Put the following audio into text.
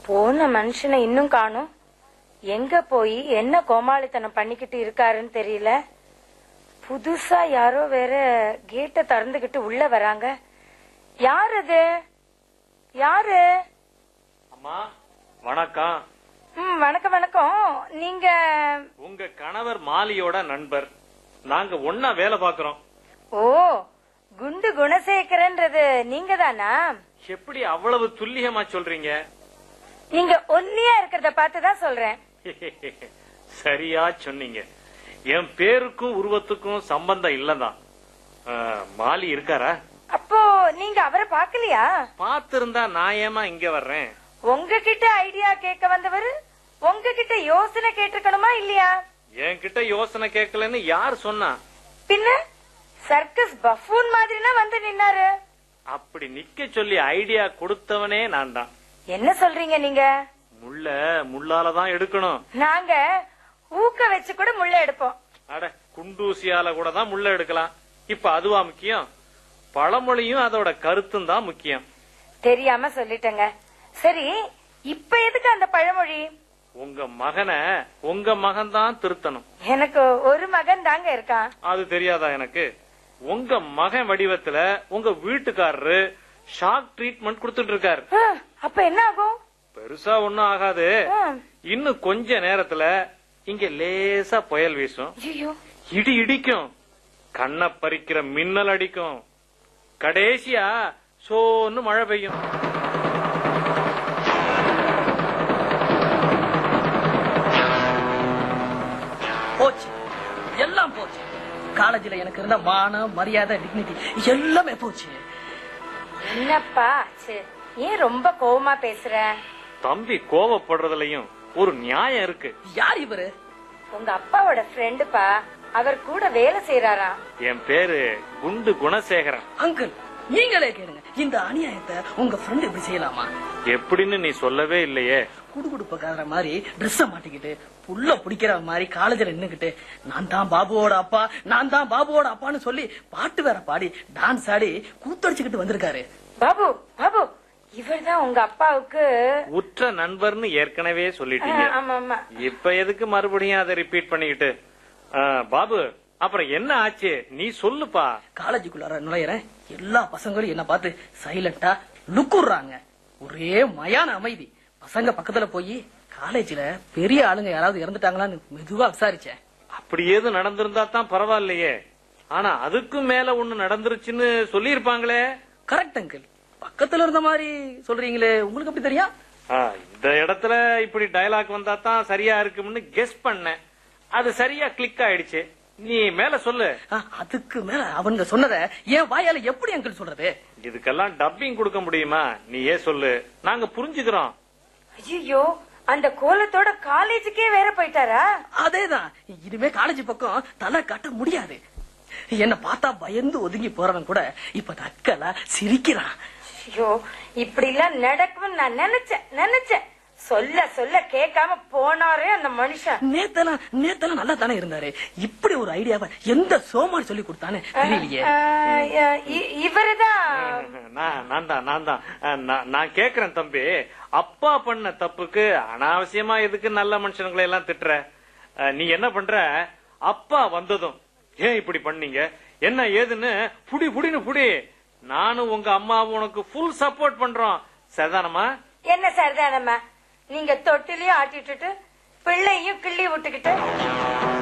போன மனுஷனை இன்னும் காணும் எங்க போய் என்ன கோமாளித்தனம் பண்ணிக்கிட்டு இருக்காருன்னு தெரியல புதுசா யாரோ வேற கேட்ட திறந்துகிட்டு உள்ள வராங்க யார் அது யாரு அம்மா வணக்கம் ம் வணக்கம் வணக்கம் நீங்க உங்க கணவர் மாலியோட நண்பர் நாங்க ஒன்னா வேலை பாக்குறோம் ஓ குண்டு குணசேகரன்றது நீங்க தானா எப்படி அவ்வளவு துல்லியமா சொல்றீங்க நீங்க ஒல்லியா இருக்கிறத பார்த்துதான் சொல்றேன் சரியா சொன்னீங்க என் பேருக்கும் உருவத்துக்கும் சம்பந்தம் இல்லதான் ஆ, மாலி இருக்காரா அப்போ நீங்க அவரை பார்க்கலையா பாத்திருந்தா நான் ஏமா இங்க வர்றேன் உங்ககிட்ட ஐடியா கேட்க வந்தவர் உங்ககிட்ட யோசனை கேட்டிருக்கணுமா இல்லையா என்கிட்ட யோசனை கேட்கலன்னு யார் சொன்னா பின்ன சர்க்கஸ் பஃபூன் மாதிரினா வந்து நின்னாரு அப்படி நிக்க சொல்லி ஐடியா கொடுத்தவனே நான் தான் என்ன சொல்றீங்க நீங்க முள்ள முள்ளாலதான் எடுக்கணும் நாங்க ஊக்க வச்சு கூட முள்ள எடுப்போம் அட குண்டூசியால கூட தான் முள்ள எடுக்கலாம் இப்ப அதுவா முக்கியம் பழமொழியும் அதோட கருத்தும் தான் முக்கியம் தெரியாம சொல்லிட்டேங்க சரி இப்ப எதுக்கு அந்த பழமொழி உங்க மகனை உங்க மகன் தான் திருத்தணும் எனக்கு ஒரு மகன் தாங்க இருக்கான் அது தெரியாதா எனக்கு உங்க மகன் வடிவத்துல உங்க வீட்டுக்காரரு ஷாக் ட்ரீட்மெண்ட் கொடுத்துட்டு இருக்காரு ஆ, அப்ப என்ன ஆகும் பெருசா ஒண்ணும் ஆகாது ஆ, இன்னும் கொஞ்ச நேரத்துல இங்க லேசா புயல் வீசும் ஐயோ இடி இடிக்கும் கண்ணை பறிக்கிற மின்னல் அடிக்கும் கடைசியா சோன்னு மழை பெய்யும் போச்சு எல்லாம் போச்சு காலேஜ்ல எனக்கு இருந்த மானம் மரியாதை டிக்னிட்டி எல்லாமே போச்சு என்னப்பா ஆச்சு ஏன் ரொம்ப கோவமா பேசுற தம்பி கோவப்படுறதுலயும் ஒரு நியாயம் இருக்கு யார் இவரு உங்க அப்பாவோட ஃப்ரெண்டுப்பா அவர் கூட வேலை செய்யறாராம் என் பேரு குண்டு குணசேகரன் அங்கிள் நீங்களே கேளுங்க இந்த அநியாயத்தை உங்க ஃப்ரெண்ட் இப்படி செய்யலாமா எப்படின்னு நீ சொல்லவே இல்லையே குடுகுடுப்பக்கார மாதிரி ட்ரெஸ்ஸ மாட்டிக்கிட்டு புல்ல பிடிக்கிற மாதிரி காலேஜ்ல நின்னுக்கிட்டு நான் தான் பாபுவோட அப்பா நான் தான் பாபுவோட அப்பான்னு சொல்லி பாட்டு வேற பாடி டான்ஸ் ஆடி கூத்தடிச்சுக்கிட்டு வந்திருக்காரு பாபு பாபு இவர்தான் உங்க அப்பாவுக்கு உற்ற நண்பர்னு ஏற்கனவே ஆ, சொல்லிட்டீங்க ஆமா ஆமா இப்ப எதுக்கு மறுபடியும் அதை ரிப்பீட் பண்ணிக்கிட்டு ஆ, பாபு அப்புறம் என்ன ஆச்சு நீ சொல்லுப்பா காலேஜுக்குள்ளார நுழையிறேன் எல்லா பசங்களும் என்ன பார்த்து சைலண்டா லுக்குறாங்க ஒரே மயான அமைதி பசங்க பக்கத்துல போய் காலேஜ்ல பெரிய ஆளுங்க யாராவது இறந்துட்டாங்களான்னு மெதுவா விசாரிச்சேன் அப்படி ஏதும் நடந்திருந்தா தான் பரவாயில்லையே ஆனா அதுக்கும் மேல ஒண்ணு நடந்துருச்சுன்னு சொல்லியிருப்பாங்களே கரெக்ட் அங்கிள் பக்கத்துல இருந்த மாதிரி சொல்றீங்களே உங்களுக்கு எப்படி தெரியும் ஆ, இந்த இடத்துல இப்படி டயலாக் வந்தா தான் சரியா இருக்கும்னு கெஸ் பண்ணேன் அது சரியா கிளிக் ஆயிடுச்சு நீ மேல சொல்லு ஆ, அதுக்கு மேல அவங்க சொன்னத என் வாயால எப்படி அங்கிள் சொல்றது இதுக்கெல்லாம் டப்பிங் கொடுக்க முடியுமா நீ ஏன் சொல்லு நாங்க புரிஞ்சுக்கிறோம் ஐயோ அந்த கோலத்தோட காலேஜுக்கே வேற போயிட்டாரா அதேதான் இனிமே காலேஜ் பக்கம் தலை காட்ட முடியாது என்ன பார்த்தா பயந்து ஒதுங்கி போறவன் கூட இப்ப தக்கலா சிரிக்கிறான் ஐயோ இப்படி எல்லாம் நடக்கும் நான் நினைச்சேன் நினைச்சேன் சொல்ல சொல்ல கேட்காம போனாரே அந்த மனுஷன் நேத்தெல்லாம் நேத்தெல்லாம் நல்லா தானே இருந்தாரு இப்படி ஒரு ஐடியாவை எந்த சோமாரி சொல்லி கொடுத்தானே தெரியலையே ஆ, இ- இவருதான் நான் நான் தான் நான் தான் அஹ், நான்- நான் கேக்குறேன் தம்பி அப்பா பண்ண தப்புக்கு அனாவசியமா எதுக்கு நல்ல மனுஷனுங்களை எல்லாம் திட்டுற அஹ், நீ என்ன பண்ற அப்பா வந்ததும் ஏன் இப்படி பண்ணீங்க என்ன ஏதுன்னு புடி புடின்னு புடி நானும் உங்க அம்மாவும் உனக்கு ஃபுல் சப்போர்ட் பண்றோம் சரிதானமா என்ன சரிதானம்மா நீங்க தொட்டிலையும் ஆட்டிட்டு பிள்ளையும் கிள்ளி விட்டுக்கிட்டு